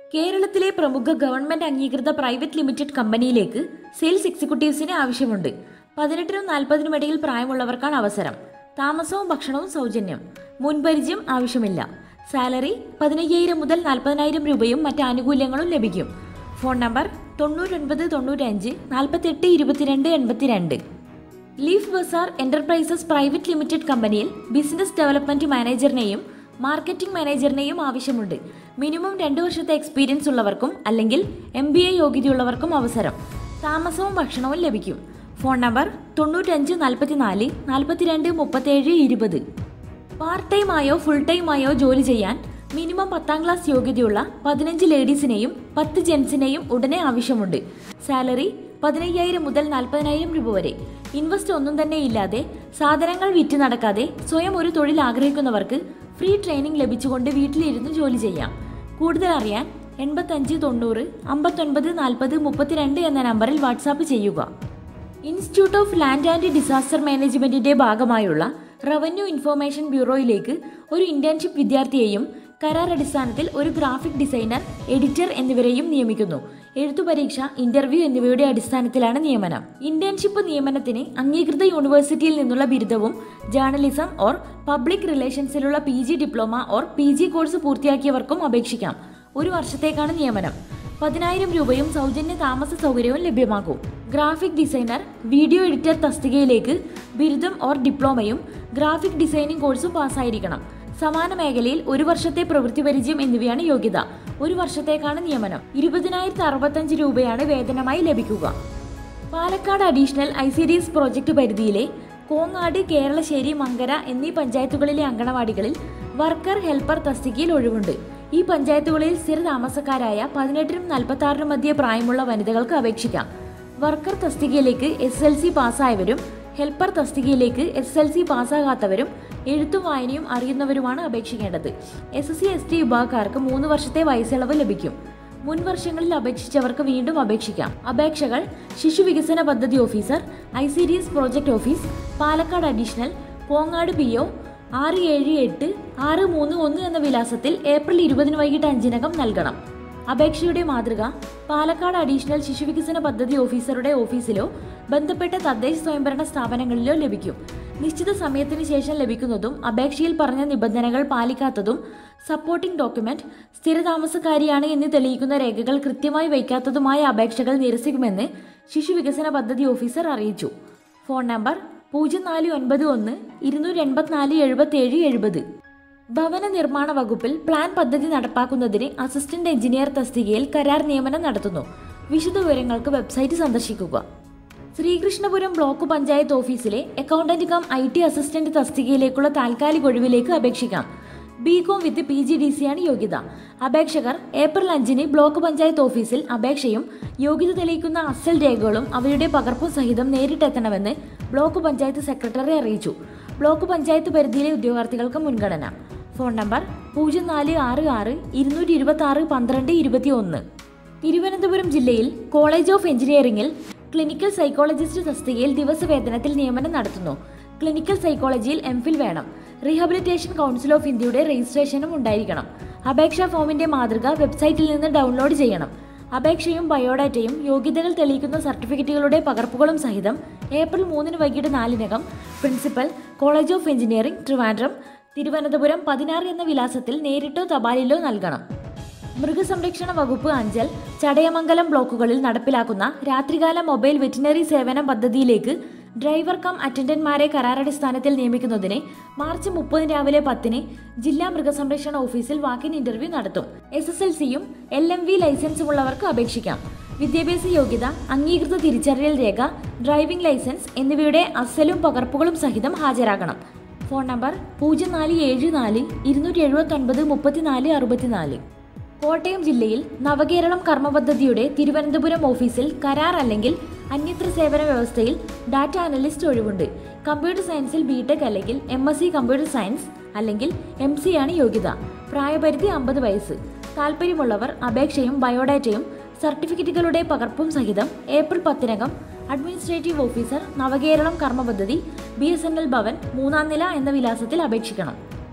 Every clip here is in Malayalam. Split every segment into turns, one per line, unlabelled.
കേരളത്തിലെ പ്രമുഖ ഗവൺമെന്റ് അംഗീകൃത പ്രൈവറ്റ് ലിമിറ്റഡ് കമ്പനിയിലേക്ക് സെയിൽസ് എക്സിക്യൂട്ടീവ്സിന് ആവശ്യമുണ്ട് പതിനെട്ടിനും നാൽപ്പതിനും ഇടയിൽ പ്രായമുള്ളവർക്കാണ് അവസരം താമസവും ഭക്ഷണവും സൗജന്യം മുൻപരിചയം ആവശ്യമില്ല സാലറി പതിനയ്യായിരം മുതൽ നാൽപ്പതിനായിരം രൂപയും മറ്റ് ആനുകൂല്യങ്ങളും ലഭിക്കും ഫോൺ നമ്പർ തൊണ്ണൂറ്റൊൻപത് തൊണ്ണൂറ്റഞ്ച് നാൽപ്പത്തെട്ട് ഇരുപത്തിരണ്ട് എൺപത്തിരണ്ട് leaf bazaar enterprises private limited കമ്പനിയിൽ ബിസിനസ് ഡെവലപ്മെന്റ് മാനേജറിനെയും മാർക്കറ്റിംഗ് മാനേജറിനെയും ആവശ്യമുണ്ട് മിനിമം രണ്ട് വർഷത്തെ എക്സ്പീരിയൻസ് ഉള്ളവർക്കും അല്ലെങ്കിൽ എം ബി എ യോഗ്യതയുള്ളവർക്കും അവസരം താമസവും ഭക്ഷണവും ലഭിക്കും ഫോൺ നമ്പർ തൊണ്ണൂറ്റഞ്ച് നാൽപ്പത്തിനാല് നാൽപ്പത്തിരണ്ട് മുപ്പത്തേഴ് ഇരുപത് പാർട്ട് ടൈം ആയോ ഫുൾ ടൈം ആയോ ജോലി ചെയ്യാൻ മിനിമം പത്താം ക്ലാസ് യോഗ്യതയുള്ള പതിനഞ്ച് ലേഡീസിനെയും പത്ത് ജെൻസിനെയും ഉടനെ ആവശ്യമുണ്ട് സാലറി പതിനയ്യായിരം മുതൽ നാൽപ്പതിനായിരം രൂപ വരെ ഇൻവെസ്റ്റ് ഒന്നും തന്നെ ഇല്ലാതെ സാധനങ്ങൾ വിറ്റ് നടക്കാതെ സ്വയം ഒരു തൊഴിൽ ആഗ്രഹിക്കുന്നവർക്ക് ഫ്രീ ട്രെയിനിങ് ലഭിച്ചുകൊണ്ട് വീട്ടിലിരുന്ന് ജോലി ചെയ്യാം കൂടുതൽ അറിയാൻ എൺപത്തഞ്ച് തൊണ്ണൂറ് അമ്പത്തൊൻപത് നാൽപ്പത് മുപ്പത്തിരണ്ട് എന്ന നമ്പറിൽ വാട്സാപ്പ് ചെയ്യുക institute of land and disaster മാനേജ്മെന്റിന്റെ ഭാഗമായുള്ള റവന്യൂ ഇൻഫർമേഷൻ ബ്യൂറോയിലേക്ക് ഒരു ഇന്റേൺഷിപ്പ് വിദ്യാർത്ഥിയെയും കരാർ അടിസ്ഥാനത്തിൽ ഒരു ഗ്രാഫിക് ഡിസൈനർ എഡിറ്റർ എന്നിവരെയും നിയമിക്കുന്നു എഴുത്തു പരീക്ഷ ഇന്റർവ്യൂ എന്നിവയുടെ അടിസ്ഥാനത്തിലാണ് നിയമനം ഇന്റേൺഷിപ്പ് നിയമനത്തിന് അംഗീകൃത യൂണിവേഴ്സിറ്റിയിൽ നിന്നുള്ള ബിരുദവും ജേർണലിസം ഓർ പബ്ലിക് റിലേഷൻസിലുള്ള P G diploma or P G course പൂർത്തിയാക്കിയവർക്കും അപേക്ഷിക്കാം ഒരു വർഷത്തേക്കാണ് നിയമനം പതിനായിരം രൂപയും സൗജന്യ താമസ സൗകര്യവും ലഭ്യമാകും ഗ്രാഫിക് ഡിസൈനർ വീഡിയോ എഡിറ്റർ തസ്തികയിലേക്ക് ബിരുദം ഓർ ഡിപ്ലോമയും ഗ്രാഫിക് ഡിസൈനിംഗ് കോഴ്സും പാസ്സായിരിക്കണം സമാന മേഖലയിൽ ഒരു വർഷത്തെ പ്രവൃത്തി പരിചയം എന്നിവയാണ് യോഗ്യത ഒരു വർഷത്തേക്കാണ് നിയമനം ഇരുപതിനായിരത്തി അറുപത്തഞ്ച് രൂപയാണ് വേതനമായി ലഭിക്കുക Palakkad additional I C D S project പരിധിയിലെ കോങ്ങാട് കേരളശ്ശേരി മങ്കര എന്നീ പഞ്ചായത്തുകളിലെ അങ്കണവാടികളിൽ വർക്കർ ഹെൽപ്പർ തസ്തികയിൽ ഒഴിവുണ്ട് ഈ പഞ്ചായത്തുകളിൽ സ്ഥിര താമസക്കാരായ പതിനെട്ടിനും നാൽപ്പത്തി ആറിനും മധ്യേ പ്രായമുള്ള വനിതകൾക്ക് അപേക്ഷിക്കാം വർക്കർ തസ്തികയിലേക്ക് എസ് എൽ സി പാസ്സായവരും ഹെൽപ്പർ തസ്തികയിലേക്ക് എസ് എൽ സി പാസ്സാകാത്തവരും എഴുത്തും വായനയും അറിയുന്നവരുമാണ് അപേക്ഷിക്കേണ്ടത് S S C S T വിഭാഗക്കാർക്ക് മൂന്ന് വർഷത്തെ വയസ്സിളവ് ലഭിക്കും മുൻ വർഷങ്ങളിൽ അപേക്ഷിച്ചവർക്ക് വീണ്ടും അപേക്ഷിക്കാം അപേക്ഷകൾ ശിശു വികസന പദ്ധതി officer I C D S project office Palakkad additional Kongad P O ആറ് ഏഴ് എട്ട് ആറ് മൂന്ന് ഒന്ന് എന്ന വിലാസത്തിൽ ഏപ്രിൽ ഇരുപതിന് വൈകിട്ട് അഞ്ചിനകം നൽകണം അപേക്ഷയുടെ മാതൃക പാലക്കാട് അഡീഷണൽ ശിശുവികസന പദ്ധതി ഓഫീസറുടെ ഓഫീസിലോ ബന്ധപ്പെട്ട തദ്ദേശ സ്വയംഭരണ സ്ഥാപനങ്ങളിലോ ലഭിക്കും നിശ്ചിത സമയത്തിന് ശേഷം ലഭിക്കുന്നതും അപേക്ഷയിൽ പറഞ്ഞ നിബന്ധനകൾ പാലിക്കാത്തതും സപ്പോർട്ടിംഗ് ഡോക്യുമെന്റ് സ്ഥിരതാമസക്കാരിയാണ് എന്ന് തെളിയിക്കുന്ന രേഖകൾ കൃത്യമായി വയ്ക്കാത്തതുമായ അപേക്ഷകൾ നിരസിക്കുമെന്ന് ശിശു വികസന പദ്ധതി ഓഫീസർ അറിയിച്ചു ഫോൺ നമ്പർ പൂജ്യം നാല് ഒൻപത് ഒന്ന് ഇരുന്നൂറ്റി എൺപത്തിനാല് എഴുപത്തേഴ് എഴുപത് ഭവന നിർമ്മാണ വകുപ്പിൽ പ്ലാൻ പദ്ധതി നടപ്പാക്കുന്നതിന് അസിസ്റ്റന്റ് എഞ്ചിനീയർ തസ്തികയിൽ കരാർ നിയമനം നടത്തുന്നു വിശദവിവരങ്ങൾക്ക് വെബ്സൈറ്റ് സന്ദർശിക്കുക ശ്രീകൃഷ്ണപുരം ബ്ലോക്ക് പഞ്ചായത്ത് ഓഫീസിലെ accountant cum I T assistant തസ്തികയിലേക്കുള്ള താൽക്കാലിക ഒഴിവിലേക്ക് അപേക്ഷിക്കാം B com with P G D സിയാണ് യോഗ്യത അപേക്ഷകർ ഏപ്രിൽ അഞ്ചിന് ബ്ലോക്ക് പഞ്ചായത്ത് ഓഫീസിൽ അപേക്ഷയും യോഗ്യത തെളിയിക്കുന്ന അസൽ രേഖകളും അവയുടെ പകർപ്പും സഹിതം നേരിട്ടെത്തണമെന്ന് ബ്ലോക്ക് പഞ്ചായത്ത് സെക്രട്ടറി അറിയിച്ചു ബ്ലോക്ക് പഞ്ചായത്ത് പരിധിയിലെ ഉദ്യോഗാർത്ഥികൾക്ക് മുൻഗണന ഫോൺ നമ്പർ പൂജ്യം നാല് ആറ് ആറ് ഇരുന്നൂറ്റി ഇരുപത്തി ആറ് പന്ത്രണ്ട് ഇരുപത്തി ഒന്ന് തിരുവനന്തപുരം ജില്ലയിൽ കോളേജ് ഓഫ് എഞ്ചിനീയറിംഗിൽ ക്ലിനിക്കൽ സൈക്കോളജിസ്റ്റ് തസ്തികയിൽ ദിവസവേതനത്തിൽ നിയമനം നടത്തുന്നു ക്ലിനിക്കൽ സൈക്കോളജിയിൽ എം ഫിൽ വേണം റീഹാബിലിറ്റേഷൻ കൗൺസിൽ ഓഫ് ഇന്ത്യയുടെ രജിസ്ട്രേഷനും ഉണ്ടായിരിക്കണം അപേക്ഷാ ഫോമിന്റെ മാതൃക വെബ്സൈറ്റിൽ നിന്ന് ഡൗൺലോഡ് ചെയ്യണം അപേക്ഷയും ബയോഡാറ്റയും യോഗ്യതകൾ തെളിയിക്കുന്ന സർട്ടിഫിക്കറ്റുകളുടെ പകർപ്പുകളും സഹിതം ഏപ്രിൽ മൂന്നിന് വൈകിട്ട് നാലിനകം principal college of engineering Trivandrum Thiruvananthapuram പതിനാറ് എന്ന വിലാസത്തിൽ നേരിട്ടോ തപാലിലോ നൽകണം മൃഗസംരക്ഷണ വകുപ്പ് അഞ്ചൽ ചടയമംഗലം ബ്ലോക്കുകളിൽ നടപ്പിലാക്കുന്ന രാത്രികാല മൊബൈൽ വെറ്റിനറി സേവന പദ്ധതിയിലേക്ക് ഡ്രൈവർ കം അറ്റൻഡന്റ്മാരെ കരാറടിസ്ഥാനത്തിൽ നിയമിക്കുന്നതിന് മാർച്ച് മുപ്പതിന് രാവിലെ പത്തിന് ജില്ലാ മൃഗസംരക്ഷണ ഓഫീസിൽ വാക്കിൻ ഇന്റർവ്യൂ നടത്തും എസ് എസ് എൽ സിയും എൽ എം വി ലൈസൻസുമുള്ളവർക്ക് അപേക്ഷിക്കാം വിദ്യാഭ്യാസ യോഗ്യത അംഗീകൃത തിരിച്ചറിയൽ രേഖ ഡ്രൈവിംഗ് ലൈസൻസ് എന്നിവയുടെ അസലും പകർപ്പുകളും സഹിതം ഹാജരാകണം ഫോൺ നമ്പർ പൂജ്യം നാല് ഏഴ് നാല് ഇരുന്നൂറ്റി എഴുപത്തി ഒൻപത് മുപ്പത്തിനാല് അറുപത്തിനാല് കോട്ടയം ജില്ലയിൽ നവകേരളം കർമ്മ പദ്ധതിയുടെ തിരുവനന്തപുരം ഓഫീസിൽ കരാർ അല്ലെങ്കിൽ അന്യത്ര സേവന വ്യവസ്ഥയിൽ ഡാറ്റ അനലിസ്റ്റ് ഒഴിവുണ്ട് കമ്പ്യൂട്ടർ സയൻസിൽ ബിടെക് അല്ലെങ്കിൽ M S C computer science അല്ലെങ്കിൽ എം സി ആണ് യോഗ്യത പ്രായപരിധി അമ്പത് വയസ്സ് താല്പര്യമുള്ളവർ അപേക്ഷയും ബയോഡാറ്റയും സർട്ടിഫിക്കറ്റുകളുടെ പകർപ്പും സഹിതം ഏപ്രിൽ പത്തിനകം അഡ്മിനിസ്ട്രേറ്റീവ് ഓഫീസർ നവകേരളം കർമ്മ പദ്ധതി B S N L Bhavan മൂന്നാം നില എന്ന വിലാസത്തിൽ അപേക്ഷിക്കണം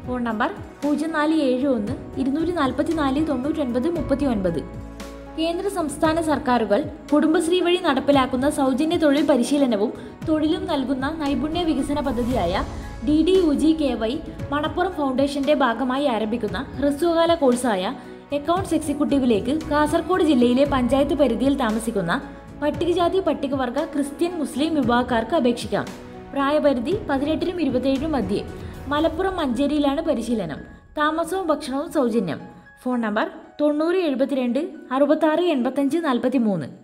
ഫോൺ നമ്പർ പൂജ്യം നാല് ഏഴ് ഒന്ന് ഇരുന്നൂറ്റി നാൽപ്പത്തി നാല് തൊണ്ണൂറ്റൊൻപത് മുപ്പത്തി ഒൻപത് കേന്ദ്ര സംസ്ഥാന സർക്കാരുകൾ കുടുംബശ്രീ വഴി നടപ്പിലാക്കുന്ന സൗജന്യ തൊഴിൽ പരിശീലനവും തൊഴിലും നൽകുന്ന നൈപുണ്യ വികസന പദ്ധതിയായ D D U G K Y Manappuram ഫൗണ്ടേഷന്റെ ഭാഗമായി ആരംഭിക്കുന്ന ഹ്രസ്വകാല കോഴ്സായ അക്കൗണ്ട്സ് എക്സിക്യൂട്ടീവിലേക്ക് കാസർഗോഡ് ജില്ലയിലെ പഞ്ചായത്ത് പരിധിയിൽ താമസിക്കുന്ന പട്ടികജാതി പട്ടികവർഗ ക്രിസ്ത്യൻ മുസ്ലിം വിഭാഗക്കാർക്ക് അപേക്ഷിക്കാം പ്രായപരിധി പതിനെട്ടിനും ഇരുപത്തിയേഴിനും മധ്യേ മലപ്പുറം മഞ്ചേരിയിലാണ് പരിശീലനം താമസവും ഭക്ഷണവും സൗജന്യം ഫോൺ നമ്പർ തൊണ്ണൂറ് എഴുപത്തിരണ്ട് അറുപത്താറ് എൺപത്തഞ്ച് നാൽപ്പത്തി മൂന്ന്